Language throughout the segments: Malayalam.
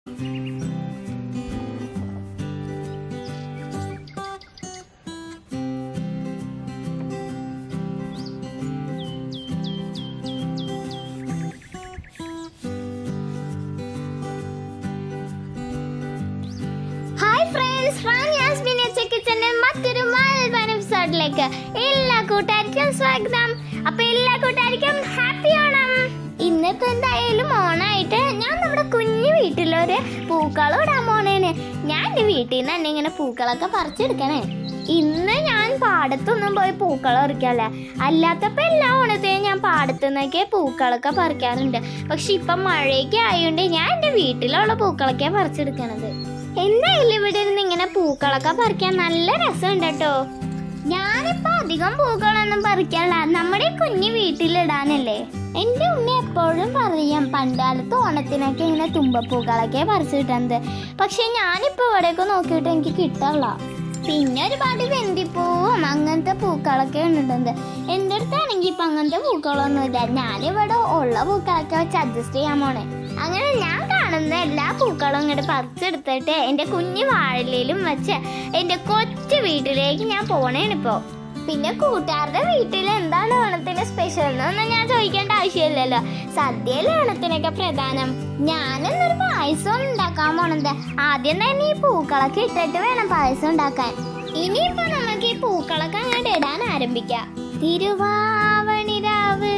ഹായ് ഫ്രണ്ട്സ് റാൻ യാസ്മിൻ എച്ച് കിച്ചന്റെ മറ്റൊരു മൽബൻ എപ്പിസോഡിലേക്ക് എല്ലാ കൂട്ടുകാർക്കും സ്വാഗതം അപ്പൊ എല്ലാ കൂട്ടുകാർക്കും ഹാപ്പി ഓണം ഇന്നിപ്പോ എന്തായാലും ഓണായിട്ട് ഞാൻ നമ്മുടെ കുഞ്ഞു വീട്ടിലൊരു പൂക്കളം ഇടാൻ പോണേന് ഞാൻ എന്റെ വീട്ടിൽ നിന്ന് തന്നെ ഇങ്ങനെ പൂക്കളൊക്കെ പറിച്ചെടുക്കണേ ഇന്ന് ഞാൻ പാടത്തൊന്നും പോയി പൂക്കളം പറിക്കാല്ല അല്ലാത്തപ്പോ എല്ലാ ഓണത്തെയും ഞാൻ പാടത്തു നിന്നൊക്കെ പൂക്കളൊക്കെ പറിക്കാറുണ്ട് പക്ഷെ ഇപ്പൊ മഴയൊക്കെ ആയതുകൊണ്ട് ഞാൻ എന്റെ വീട്ടിലുള്ള പൂക്കളൊക്കെ പറിച്ചെടുക്കണത് എന്തായാലും ഇവിടെ ഇരുന്ന് ഇങ്ങനെ പൂക്കളൊക്കെ പറിക്കാൻ നല്ല രസമുണ്ട് കേട്ടോ ഞാനിപ്പോ അധികം പൂക്കളൊന്നും പറിക്കാറില്ല നമ്മുടെ ഈ കുഞ്ഞു വീട്ടിലിടാനല്ലേ എന്റെ ഉമ്മ എപ്പോഴും പറയാം പണ്ടുകാലത്ത് ഓണത്തിനൊക്കെ ഇങ്ങനെ തുമ്പപ്പൂക്കളൊക്കെ പറിച്ചു കിട്ടുന്നത് പക്ഷെ ഞാനിപ്പോ ഇവിടെയൊക്കെ നോക്കിയിട്ട് എനിക്ക് കിട്ടാറില്ല പിന്നെ ഒരുപാട് വെന്തിപ്പൂവും അങ്ങനത്തെ പൂക്കളൊക്കെ ഉണ്ടുണ്ട് എൻ്റെ അടുത്താണെങ്കിൽ ഇപ്പൊ അങ്ങനത്തെ പൂക്കളൊന്നുമില്ല ഞാനിവിടെ ഉള്ള പൂക്കളൊക്കെ വെച്ച് അഡ്ജസ്റ്റ് ചെയ്യാൻ പോണേ അങ്ങനെ ഞാൻ കാണുന്ന എല്ലാ പൂക്കളും ഇങ്ങോട്ട് പറിച്ചെടുത്തിട്ട് എൻ്റെ കുഞ്ഞു വാഴയിലും വെച്ച് എൻ്റെ കൊച്ചു വീട്ടിലേക്ക് ഞാൻ പോണേണിപ്പോ പിന്നെ കൂട്ടുകാരുടെ വീട്ടിൽ എന്താണ് ഓണത്തിന് സ്പെഷ്യൽ എന്നൊന്നും ഞാൻ ചോദിക്കേണ്ട ആവശ്യമില്ലല്ലോ സദ്യയിലെ ഓണത്തിനൊക്കെ പ്രധാനം ഞാനെന്നൊരു പായസം ഉണ്ടാക്കാൻ പോണത് ആദ്യം തന്നെ ഈ പൂക്കളൊക്കെ ഇട്ടിട്ട് വേണം പായസം ഉണ്ടാക്കാൻ ഇനിയിപ്പോ നമുക്ക് ഈ പൂക്കളൊക്കെ അങ്ങോട്ട് ഇടാൻ ആരംഭിക്കാം തിരുവാവണിരാവ്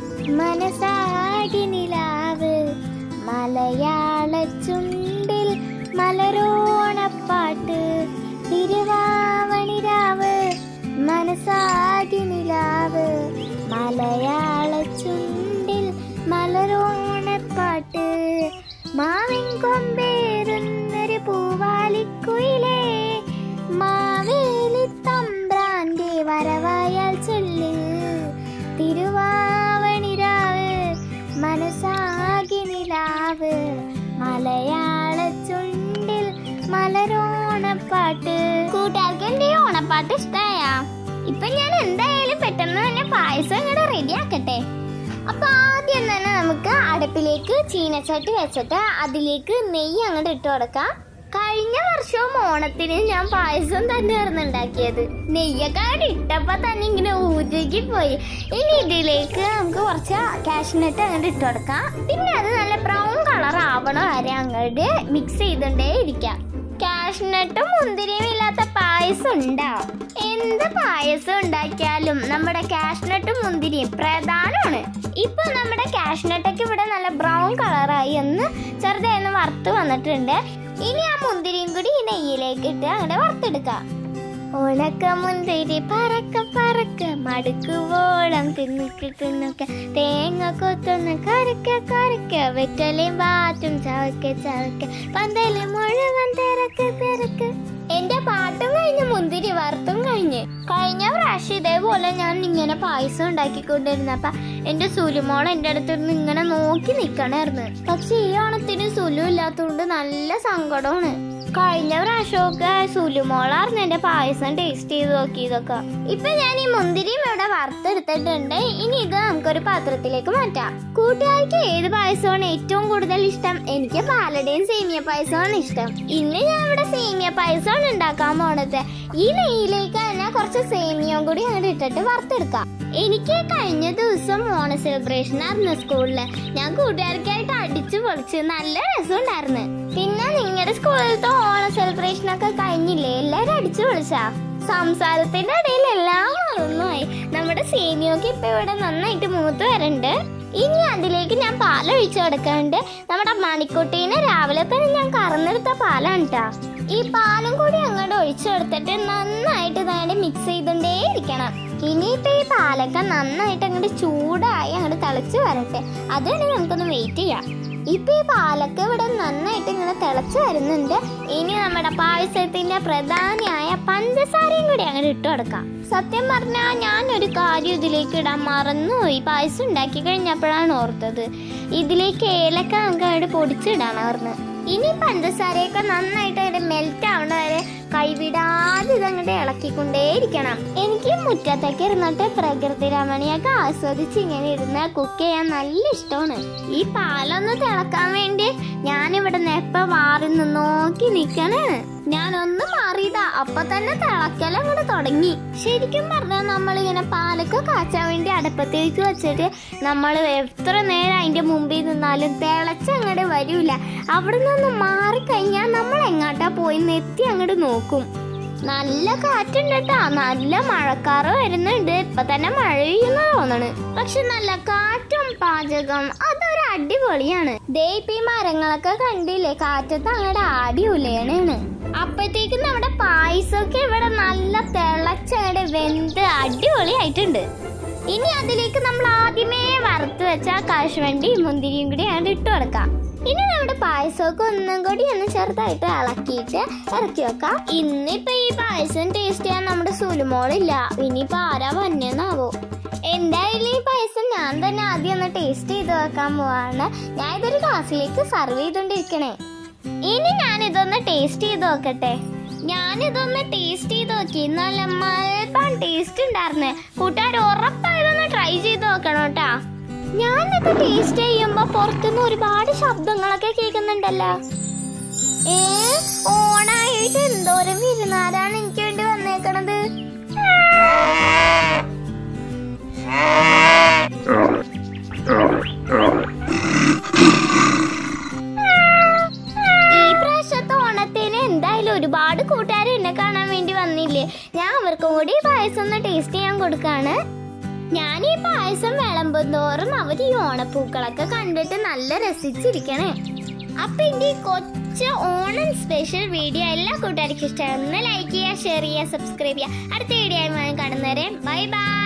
മനസാകി നിലാവ് മലയാള ചുണ്ടിൽ മലരോണപ്പാട്ട് തിരുവാവണിരാവ് മനസാകി നിലാവ് മലയാള ചുണ്ടിൽ മലരോണപ്പാട്ട് മാവിൻ കൊമ്പേറുന്നൊരു പൂവാലിക്കുയിലേ മാവേലി തമ്പ്രാന്റെ വരവായാൽ ചൊല്ല് തിരുവാവണിരാവ് മനസാകി നിലാവ് മലയാള ചുണ്ടിൽ മലരോണപ്പാട്ട് കൂട്ടുകാർക്ക് എന്റെ ഈ ഓണപ്പാട്ട് ഇഷ്ടായ ഇപ്പൊ ഞാൻ എന്തായാലും പെട്ടെന്ന് തന്നെ പായസം ഇങ്ങോട്ട് റെഡി ആക്കട്ടെ അപ്പൊ ആദ്യം തന്നെ നമുക്ക് അടുപ്പിലേക്ക് ചീനച്ചട്ടി വെച്ചിട്ട് അതിലേക്ക് നെയ്യ് അങ്ങോട്ട് ഇട്ട് കൊടുക്കാം കഴിഞ്ഞ വർഷവും ഓണത്തിന് ഞാൻ പായസം തന്നെയായിരുന്നു ഉണ്ടാക്കിയത് നെയ്യൊക്കെ അങ്ങോട്ട് ഇട്ടപ്പോ തന്നെ ഇങ്ങനെ ഊജുക്കി പോയി ഇനി ഇതിലേക്ക് നമുക്ക് കുറച്ച് കാഷ്നട്ട് അങ്ങോട്ട് ഇട്ട് കൊടുക്കാം പിന്നെ അത് നല്ല ബ്രൗൺ കളർ ആവണ വരെ അങ്ങോട്ട് മിക്സ് ചെയ്തുകൊണ്ടേ ഇരിക്കാം കാഷ്നട്ടും മുന്തിരിയും ഇല്ലാത്ത പായസം ഉണ്ടോ എന്ത് പായസം ഉണ്ടാക്കിയാലും നമ്മുടെ കാഷ്നട്ടും മുന്തിരിയും പ്രധാനമാണ് ഇപ്പൊ നമ്മുടെ കാഷ്നട്ടൊക്കെ ഇവിടെ നല്ല ബ്രൗൺ കളറായി ഒന്ന് ചെറുതായി ഒന്ന് വറുത്ത് വന്നിട്ടുണ്ട് ഇനി ആ മുന്തിരിയും കൂടി ഈ നെയ്യിലേക്ക് ഇട്ട് അങ്ങനെ വറുത്തെടുക്കാം ഉണക്ക മുന്തിരി പറക്ക പറക്ക മടുക്കുവോളം തിന്നുക്ക് തിന്നുക്ക തേങ്ങ കൊത്തുന്ന കരക്ക കരക്ക വെറ്റലയും വാറ്റും ചവക്ക ചവക്ക പന്തല് മുഴുവൻ തിരക്ക് തിരക്ക് എന്റെ പാട്ടും കഴിഞ്ഞ് മുന്തിരി വറുത്തും കഴിഞ്ഞ് കഴിഞ്ഞ പ്രാവശ്യം ഇതേപോലെ ഞാൻ ഇങ്ങനെ പായസം ഉണ്ടാക്കിക്കൊണ്ടിരുന്നപ്പ എന്റെ സുലുമോൾ എന്റെ അടുത്തിരുന്ന് ഇങ്ങനെ നോക്കി നിക്കണായിരുന്നു പക്ഷെ ഈ ഓണത്തിന് സുലു ഇല്ലാത്തതുകൊണ്ട് നല്ല സങ്കടമാണ് കഴിഞ്ഞ പ്രാവശ്യമൊക്കെ സുലുമോളായിരുന്നു എന്റെ പായസം ടേസ്റ്റ് ചെയ്ത് നോക്കിയതൊക്കെ ഇപ്പൊ ഞാൻ ഈ മുന്തിരിയും ഇവിടെ വറുത്തെടുത്തിട്ടുണ്ട് ഇനി ഇത് നമുക്കൊരു പാത്രത്തിലേക്ക് മാറ്റാം കൂട്ടുകാർക്ക് ഏത് പായസമാണ് ഏറ്റവും കൂടുതൽ ഇഷ്ടം എനിക്ക് പാലടയും സേമിയ പായസമാണ് ഇഷ്ടം ഇന്ന് ഞാൻ ഇവിടെ സേമിയ പായസമാണ് ഉണ്ടാക്കാൻ പോണത് ഈ നെയ്യിലേക്ക് തന്നെ കുറച്ച് സേമിയയും കൂടി അങ്ങോട്ട് ഇട്ടിട്ട് വറുത്തെടുക്കാം എനിക്ക് കഴിഞ്ഞ ദിവസം ഓണ സെലിബ്രേഷൻ ആയിരുന്നു സ്കൂളില് ഞാൻ കൂട്ടുകാർക്കായിട്ട് അടിച്ചു പൊളിച്ച് നല്ല രസമുണ്ടായിരുന്നു പിന്നെ നിങ്ങളുടെ സ്കൂളിലത്തെ ഓണ സെലിബ്രേഷൻ ഒക്കെ കഴിഞ്ഞില്ലേ എല്ലാരും അടിച്ചു പൊളിച്ചാ സംസാരത്തിന്റെ ഇടയിൽ എല്ലാം മറന്നുപോയി നമ്മുടെ സേമിയൊക്കെ ഇപ്പൊ ഇവിടെ നന്നായിട്ട് മൂത്ത് വരുന്നുണ്ട് ഇനി അതിലേക്ക് ഞാൻ പാലൊഴിച്ചു കൊടുക്കാണ്ട് നമ്മുടെ മണിക്കുട്ടീനെ രാവിലെ തന്നെ ഞാൻ കറന്നെടുത്ത പാലാണ് കേട്ടോ ഈ പാലും കൂടി അങ്ങോട്ട് ഒഴിച്ചു കൊടുത്തിട്ട് നന്നായിട്ട് ഇതാണ്ട് മിക്സ് ചെയ്തുകൊണ്ടേ ഇരിക്കണം ഇനിയിപ്പോ ഈ പാലൊക്കെ നന്നായിട്ട് അങ്ങോട്ട് ചൂടായി അങ്ങോട്ട് തിളച്ച് വരട്ടെ അതുവരെ നമുക്കൊന്ന് വെയിറ്റ് ചെയ്യാം ഇപ്പൊ ഈ പാലൊക്കെ ഇവിടെ നന്നായിട്ട് ഇങ്ങനെ തിളച്ച് വരുന്നുണ്ട് ഇനി നമ്മുടെ പായസത്തിന്റെ പ്രധാനിയായ പഞ്ചസാരയും കൂടി അങ്ങോട്ട് ഇട്ട് കൊടുക്കാം സത്യം പറഞ്ഞാൽ ഞാൻ ഒരു കാര്യം ഇതിലേക്ക് ഇടാൻ മറന്നുപോയി പായസം ഉണ്ടാക്കി കഴിഞ്ഞപ്പോഴാണ് ഓർത്തത് ഇതിലേക്ക് ഏലക്ക നമുക്ക് അവിടെ പൊടിച്ചിടാനായിരുന്നു ഇനി പഞ്ചസാരയൊക്കെ നന്നായിട്ട് അതിന്റെ മെൽറ്റ് ആവണ വരെ കൈവിടാതെ ഇതങ്ങോട്ട് ഇളക്കിക്കൊണ്ടേയിരിക്കണം എനിക്ക് മുറ്റത്തൊക്കെ ഇരുന്നിട്ട് പ്രകൃതി രമണിയൊക്കെ ആസ്വദിച്ച് ഇങ്ങനെ ഇരുന്ന് കുക്ക് ചെയ്യാൻ നല്ല ഇഷ്ടമാണ് ഈ പാലൊന്ന് തിളക്കാൻ വേണ്ടി ഞാനിവിടെ നെപ്പ മാറി നിന്ന് നോക്കി നിൽക്കണേ ഞാനൊന്ന് മാറിയതാ അപ്പൊ തന്നെ തിളക്കലും കൂടെ തുടങ്ങി ശരിക്കും പറഞ്ഞാൽ നമ്മളിങ്ങനെ പാലൊക്കെ കാച്ചാൻ വേണ്ടി അടുപ്പത്തേക്ക് വെച്ചിട്ട് നമ്മൾ എത്ര നേരം അതിന്റെ മുമ്പിൽ നിന്നാലും തിളച്ചങ്ങോട്ട് വരൂല അവിടെ നിന്ന് മാറിക്കഴിഞ്ഞാൽ നമ്മൾ എങ്ങാട്ടാ പോയി നെത്തി അങ്ങോട്ട് നോക്കും നല്ല കാറ്റുണ്ട് കേട്ടാ നല്ല മഴക്കാറ് വരുന്നുണ്ട് ഇപ്പൊ തന്നെ മഴ പെയ്യുന്ന തോന്നണ് പക്ഷെ നല്ല കാറ്റും പാചകം അതൊരു അടിപൊളിയാണ് ദേ ഇപ്പൊ ഈ മരങ്ങളൊക്കെ കണ്ടില്ലേ കാറ്റത്ത് അങ്ങോട്ട് ആടി ഉലയണേണ് അപ്പഴത്തേക്കും നമ്മുടെ പായസമൊക്കെ ഇവിടെ നല്ല തിളച്ചങ്ങടെ വെന്ത് അടിപൊളിയായിട്ടുണ്ട് ഇനി അതിലേക്ക് നമ്മൾ ആദ്യമേ വറുത്ത് വെച്ച കശുവണ്ടിയും മുന്തിരിയും കൂടി അങ്ങോട്ട് ഇട്ട് കൊടുക്കാം ഇനി നമ്മുടെ പായസമൊക്കെ ഒന്നും കൂടി ഒന്ന് ചെറുതായിട്ട് ഇളക്കിയിട്ട് ഇറക്കി വെക്കാം ഇന്നിപ്പോ ഈ പായസം ടേസ്റ്റ് ചെയ്യാൻ നമ്മുടെ സുലുമോളില്ല ഇനിയിപ്പോ ആരാ വന്നെന്നാവോ എന്തായാലും ഈ പായസം ഞാൻ തന്നെ ആദ്യം ഒന്ന് ടേസ്റ്റ് ചെയ്ത് വെക്കാൻ പോവാണ് ഞാൻ ഇതൊരു ഗ്ലാസ്സിലേക്ക് സർവ് ചെയ്തോണ്ടിരിക്കണേ ഇനി ഞാൻ ഇതൊന്ന് ടേസ്റ്റ് ചെയ്ത് നോക്കട്ടെ ഞാൻ ഇതൊന്ന് ടേസ്റ്റ് ചെയ്ത് നോക്കി നല്ല മൽബാൻ ടേസ്റ്റ് ഉണ്ടായിരുന്നേ കൂട്ടുകാർ ഉറപ്പായതൊന്ന് ട്രൈ ചെയ്ത് നോക്കണം കേട്ടാ ഞാനിത് ടേസ്റ്റ് ചെയ്യുമ്പോ പുറത്തുനിന്ന് ഒരുപാട് ശബ്ദങ്ങളൊക്കെ കേൾക്കുന്നുണ്ടല്ലോ ഏ ഓണായിട്ട് എന്തോരം വിരുന്നാരാണ് എനിക്ക് വേണ്ടി വന്നേക്കണത് ഈ പ്രാവശ്യത്തെ ഓണത്തിന് എന്തായാലും ഒരുപാട് കൂട്ടുകാർ എന്നെ കാണാൻ വേണ്ടി വന്നില്ലേ ഞാൻ അവർക്കും കൂടി ഈ പായസം ഒന്ന് ടേസ്റ്റ് ചെയ്യാൻ കൊടുക്കാണ് ഞാൻ ഈ പായസം വിളമ്പും തോറും അവർ ഈ ഓണപ്പൂക്കളൊക്കെ കണ്ടിട്ട് നല്ല രസിച്ചിരിക്കണേ അപ്പൊ എന്റെ ഈ കൊച്ചു ഓണം സ്പെഷ്യൽ വീഡിയോ എല്ലാ കൂട്ടുകാർക്കും ഇഷ്ടമായിരുന്നു ലൈക്ക് ചെയ്യുക ഷെയർ ചെയ്യുക സബ്സ്ക്രൈബ് ചെയ്യുക അടുത്ത വീഡിയോ ആയി കാണുന്നവരെ ബൈ ബൈ